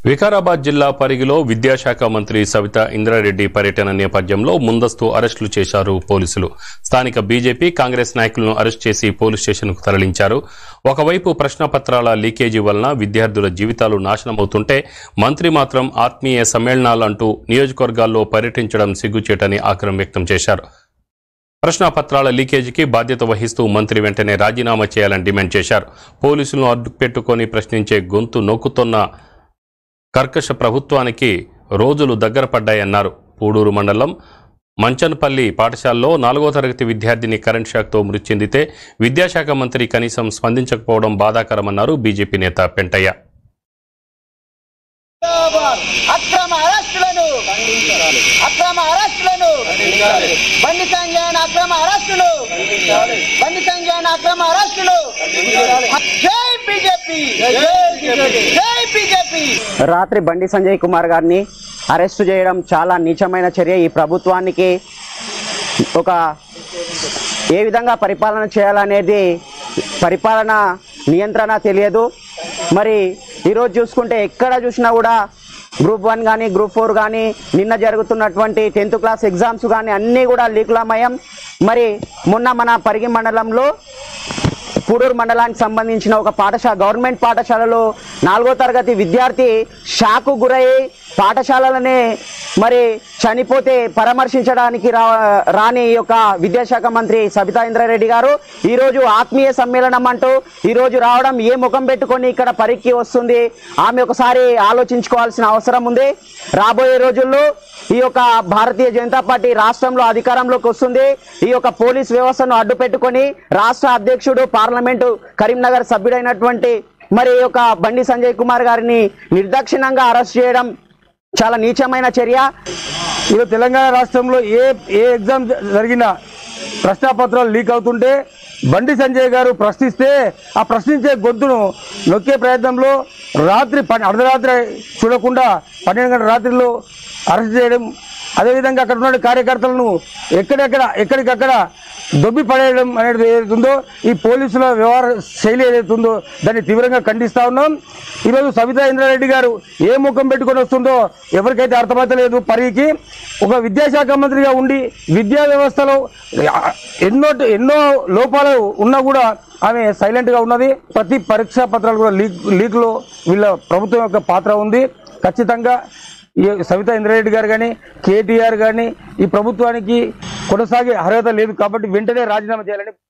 వికారాబాద్ జిల్లా పరిగిలో విద్యాశాఖ మంత్రి సవిత ఇంద్రారెడ్డి పర్యటన నేపథ్యంలో ముందస్తు అరెస్టులు చేశారు పోలీసులు స్థానిక బీజేపీ కాంగ్రెస్ నాయకులను అరెస్ట్ చేసి పోలీస్ స్టేషన్కు తరలించారు ఒకవైపు ప్రశ్నపత్రాల లీకేజీ వలన విద్యార్థుల జీవితాలు నాశనమవుతుంటే మంత్రి మాత్రం ఆత్మీయ సమ్మేళనాలంటూ నియోజకవర్గాల్లో పర్యటించడం సిగ్గుచేటని ఆగ్రహం వ్యక్తం చేశారు ప్రశ్నాపత్రాల లీకేజీకి బాధ్యత వహిస్తూ మంత్రి వెంటనే రాజీనామా చేయాలని డిమాండ్ చేశారు పోలీసులను అడ్డుపెట్టుకొని ప్రశ్నించే గొంతు నొక్కుతున్న కర్కశ ప్రభుత్వానికి రోజులు దగ్గర పడ్డాయన్నారు పూడూరు మండలం మంచన్పల్లి పాఠశాలలో నాలుగో తరగతి విద్యార్థిని కరెంట్ షాక్తో మృతి చెందితే విద్యాశాఖ మంత్రి కనీసం స్పందించకపోవడం బాధాకరమన్నారు బీజేపీ నేత పెంటయ్య జిందాబాద్. అక్రమ అరెస్టులను అక్రమ అరెస్టులను బండి సంజయన్ అక్రమ అరెస్టులు బండి సంజయన్ అక్రమ అరెస్టులు జై బీజేపీ జై బీజేపీ రాత్రి బండి సంజయ్ కుమార్ గారిని అరెస్టు చేయడం చాలా నీచమైన చర్య ఈ ప్రభుత్వానికి ఒక ఏ విధంగా పరిపాలన చేయాలనేది పరిపాలన నియంత్రణ తెలియదు మరి ఈరోజు చూసుకుంటే ఎక్కడ చూసినా కూడా గ్రూప్ వన్ కానీ గ్రూప్ ఫోర్ కానీ నిన్న జరుగుతున్నటువంటి టెన్త్ క్లాస్ ఎగ్జామ్స్ కానీ అన్నీ కూడా లీకులమయం మరి మొన్న మన పరిగి మండలంలో పూడూరు మండలానికి సంబంధించిన ఒక పాఠశాల గవర్నమెంట్ పాఠశాలలో నాలుగో తరగతి విద్యార్థి షాకు గురయ్యి పాఠశాలలనే మరి చనిపోతే పరామర్శించడానికి రా రాని ఈ యొక్క విద్యాశాఖ మంత్రి సబితా ఇంద్రారెడ్డి గారు ఈరోజు ఆత్మీయ సమ్మేళనం అంటూ ఈరోజు రావడం ఏ ముఖం పెట్టుకొని ఇక్కడ పరీక్ష వస్తుంది ఆమె ఒకసారి ఆలోచించుకోవాల్సిన అవసరం ఉంది రాబోయే రోజుల్లో ఈ యొక్క భారతీయ జనతా పార్టీ రాష్ట్రంలో అధికారంలోకి వస్తుంది ఈ యొక్క పోలీస్ వ్యవస్థను అడ్డు పెట్టుకొని రాష్ట్ర అధ్యక్షుడు పార్లమెంటు కరీంనగర్ సభ్యుడైనటువంటి మరి ఈ యొక్క బండి సంజయ్ కుమార్ గారిని నిర్దాక్షిణంగా అరెస్ట్ చేయడం చాలా నీచమైన చర్య ఈరోజు తెలంగాణ రాష్ట్రంలో ఏ ఏ ఎగ్జామ్ జరిగినా ప్రశ్నాపత్రాలు లీక్ అవుతుంటే బండి సంజయ్ గారు ప్రశ్నిస్తే ఆ ప్రశ్నించే గొంతును నొక్కే ప్రయత్నంలో రాత్రి పని అర్ధరాత్రి చూడకుండా పన్నెండు గంటల రాత్రిలో అరెస్ట్ చేయడం అదేవిధంగా అక్కడ ఉన్న కార్యకర్తలను ఎక్కడెక్కడ ఎక్కడికక్కడ దొబ్బి పడేయడం అనేది ఏదైతే ఉందో ఈ పోలీసుల వ్యవహార శైలి ఏదైతే ఉందో దాన్ని తీవ్రంగా ఖండిస్తా ఉన్నాం ఈరోజు సవితా ఇంద్రారెడ్డి గారు ఏ ముఖం పెట్టుకొని వస్తుందో ఎవరికైతే అర్థమవుతలేదు పరికి ఒక విద్యాశాఖ మంత్రిగా ఉండి విద్యా వ్యవస్థలో ఎన్నో ఎన్నో లోపాలు ఉన్నా కూడా ఆమె సైలెంట్గా ఉన్నది ప్రతి పరీక్షా పత్రాలు కూడా లీక్ లీక్లో వీళ్ళ ప్రభుత్వం యొక్క పాత్ర ఉంది ఖచ్చితంగా ఈ సవితా ఇంద్రారెడ్డి గారు కానీ కేటీఆర్ కానీ ఈ ప్రభుత్వానికి కొనసాగే అర్హత లేదు కాబట్టి వెంటనే రాజీనామా చేయాలని